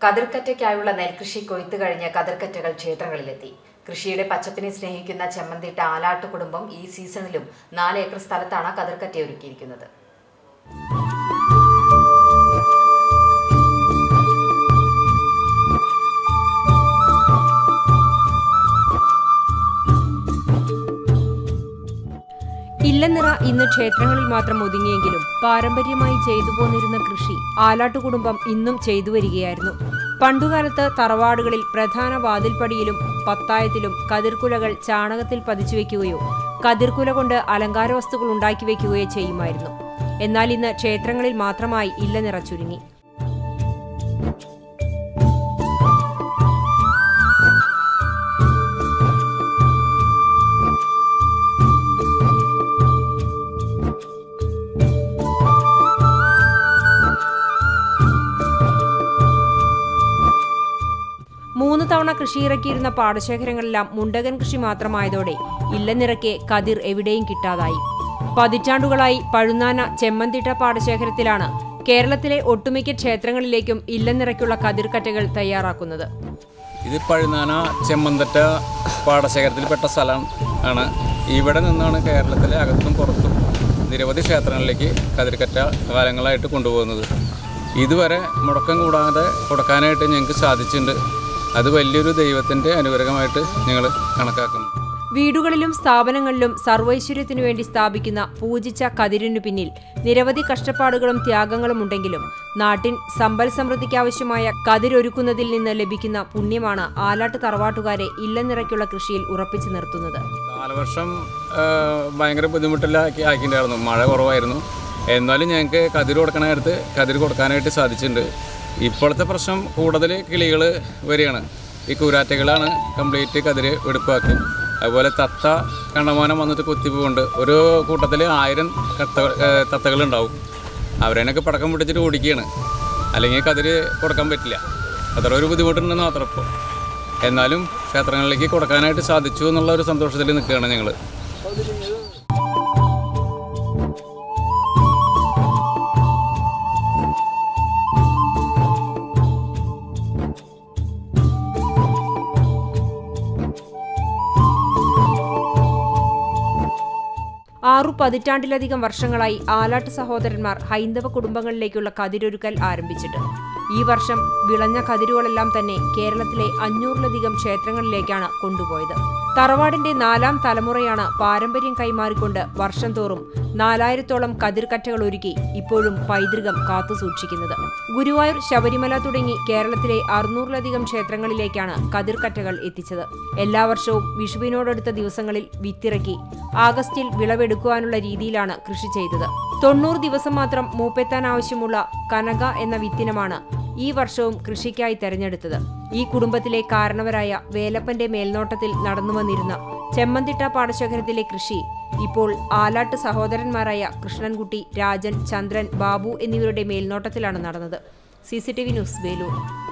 കതിർക്കറ്റയ്ക്കായുള്ള നെൽകൃഷി കൊയ്ത്തു കഴിഞ്ഞ് കതിർക്കറ്റകൾ ക്ഷേത്രങ്ങളിലെത്തി കൃഷിയുടെ പച്ചപ്പിനെ സ്നേഹിക്കുന്ന ചെമ്മന്തിട്ട ആലാട്ട് കുടുംബം ഈ സീസണിലും നാല് ഏക്കർ സ്ഥലത്താണ് കതിർക്കറ്റ ഒരുക്കിയിരിക്കുന്നത് ഇല്ലനിറ ഇന്ന് ക്ഷേത്രങ്ങളിൽ മാത്രം ഒതുങ്ങിയെങ്കിലും പാരമ്പര്യമായി ചെയ്തു പോന്നിരുന്ന കൃഷി ആലാട്ടുകുടുംബം ഇന്നും ചെയ്തു വരികയായിരുന്നു പണ്ടുകാലത്ത് തറവാടുകളിൽ പ്രധാന വാതിൽപ്പടിയിലും പത്തായത്തിലും കതിർക്കുലകൾ ചാണകത്തിൽ പതിച്ചു വെക്കുകയോ കതിർക്കുല കൊണ്ട് അലങ്കാര വസ്തുക്കൾ ഉണ്ടാക്കി വെക്കുകയോ ചെയ്യുമായിരുന്നു എന്നാൽ ഇന്ന് ക്ഷേത്രങ്ങളിൽ മാത്രമായി ഇല്ലനിറ ചുരുങ്ങി മൂന്ന് തവണ കൃഷിയിറക്കിയിരുന്ന പാടശേഖരങ്ങളെല്ലാം മുണ്ടകൻ കൃഷി മാത്രമായതോടെ ഇല്ലനിറയ്ക്ക് കതിർ എവിടെയും കിട്ടാതായി പതിറ്റാണ്ടുകളായി പഴുന്നാന ചെമ്മന്തിട്ട പാടശേഖരത്തിലാണ് കേരളത്തിലെ ഒട്ടുമിക്ക ക്ഷേത്രങ്ങളിലേക്കും ഇല്ലനിറയ്ക്കുള്ള കതിർക്കറ്റകൾ തയ്യാറാക്കുന്നത് ഇത് പഴുനാന ചെമ്മന്തറ്റ പാടശേഖരത്തിൽപ്പെട്ട സ്ഥലം ആണ് ഇവിടെ നിന്നാണ് കേരളത്തിലെ അകത്തും പുറത്തും നിരവധി ക്ഷേത്രങ്ങളിലേക്ക് കതിർക്കറ്റ കാലങ്ങളായിട്ട് കൊണ്ടുപോകുന്നത് ഇതുവരെ മുടക്കം കൂടാതെ കൊടുക്കാനായിട്ട് ഞങ്ങൾക്ക് സാധിച്ചിട്ടുണ്ട് അത് വലിയൊരു ദൈവത്തിൻ്റെ അനുഗ്രഹമായിട്ട് ഞങ്ങൾ കണക്കാക്കുന്നു വീടുകളിലും സ്ഥാപനങ്ങളിലും സർവൈശ്വര്യത്തിനു വേണ്ടി സ്ഥാപിക്കുന്ന പൂജിച്ച കതിരിനു പിന്നിൽ നിരവധി കഷ്ടപ്പാടുകളും ത്യാഗങ്ങളും ഉണ്ടെങ്കിലും നാട്ടിൻ സമ്പൽ സമൃദ്ധിക്കാവശ്യമായ കതിരൊരുക്കുന്നതിൽ നിന്ന് ലഭിക്കുന്ന പുണ്യമാണ് ആലാട്ട് തറവാട്ടുകാരെ ഇല്ലനിറയ്ക്കുള്ള കൃഷിയിൽ ഉറപ്പിച്ചു നിർത്തുന്നത് കാലവർഷം ആ, ഭയങ്കര ബുദ്ധിമുട്ടിലാക്കി ആക്കിയിട്ടുണ്ടായിരുന്നു മഴ കുറവായിരുന്നു എന്നാലും ഞങ്ങൾക്ക് കതിര് കൊടുക്കണ നേരത്ത് കതിര് കൊടുക്കാനായിട്ട് സാധിച്ചിട്ടുണ്ട് ഇപ്പോഴത്തെ പ്രശ്നം കൂടുതൽ കിളികൾ വരികയാണ് ഈ കൂരാറ്റകളാണ് കംപ്ലീറ്റ് കതിര് വെടുപ്പാക്കി അതുപോലെ തത്ത കണ്ടമാനം വന്നിട്ട് കുത്തിപ്പോണ്ട് ഒരു കൂട്ടത്തിൽ ആയിരം കത്ത തത്തകളുണ്ടാവും അവരേനൊക്കെ പടക്കം പിടിച്ചിട്ട് ഓടിക്കുകയാണ് അല്ലെങ്കിൽ കതിര് കൊടുക്കാൻ പറ്റില്ല അത്ര ഒരു ബുദ്ധിമുട്ടുണ്ടെന്ന് മാത്രം ഇപ്പോൾ എന്നാലും ക്ഷേത്രങ്ങളിലേക്ക് കൊടുക്കാനായിട്ട് സാധിച്ചു എന്നുള്ള ഒരു സന്തോഷത്തിൽ നിൽക്കുകയാണ് ഞങ്ങൾ ആറു പതിറ്റാണ്ടിലധികം വർഷങ്ങളായി ആലാട്ട് സഹോദരന്മാർ ഹൈന്ദവ കുടുംബങ്ങളിലേക്കുള്ള കതിരൊരുക്കൽ ആരംഭിച്ചിട്ട് ഈ വർഷം വിളഞ്ഞ കതിരുകളെല്ലാം തന്നെ കേരളത്തിലെ അഞ്ഞൂറിലധികം ക്ഷേത്രങ്ങളിലേക്കാണ് കൊണ്ടുപോയത് തറവാടിന്റെ നാലാം തലമുറയാണ് പാരമ്പര്യം കൈമാറിക്കൊണ്ട് വർഷം തോറും നാലായിരത്തോളം കതിർക്കറ്റകൾ ഒരുക്കി ഇപ്പോഴും പൈതൃകം കാത്തുസൂക്ഷിക്കുന്നത് ഗുരുവായൂർ ശബരിമല തുടങ്ങി കേരളത്തിലെ അറുന്നൂറിലധികം ക്ഷേത്രങ്ങളിലേക്കാണ് കതിർക്കറ്റകൾ എത്തിച്ചത് എല്ലാ വർഷവും വിഷുവിനോടടുത്ത ദിവസങ്ങളിൽ വിത്തിറക്കി ആഗസ്റ്റിൽ വിളവെടുക്കുവാനുള്ള രീതിയിലാണ് കൃഷി ചെയ്തത് തൊണ്ണൂറ് ദിവസം മാത്രം മൂപ്പെത്താൻ ആവശ്യമുള്ള കനക എന്ന വിത്തിനമാണ് ഈ വർഷവും കൃഷിക്കായി തെരഞ്ഞെടുത്തത് ഈ കുടുംബത്തിലെ കാരണവരായ വേലപ്പന്റെ മേൽനോട്ടത്തിൽ നടന്നുവന്നിരുന്ന ചെമ്മന്തിട്ട പാടശേഖരത്തിലെ കൃഷി ഇപ്പോൾ ആലാട്ട് സഹോദരന്മാരായ കൃഷ്ണൻകുട്ടി രാജൻ ചന്ദ്രൻ ബാബു എന്നിവരുടെ മേൽനോട്ടത്തിലാണ് നടന്നത് സി ന്യൂസ് വേലൂർ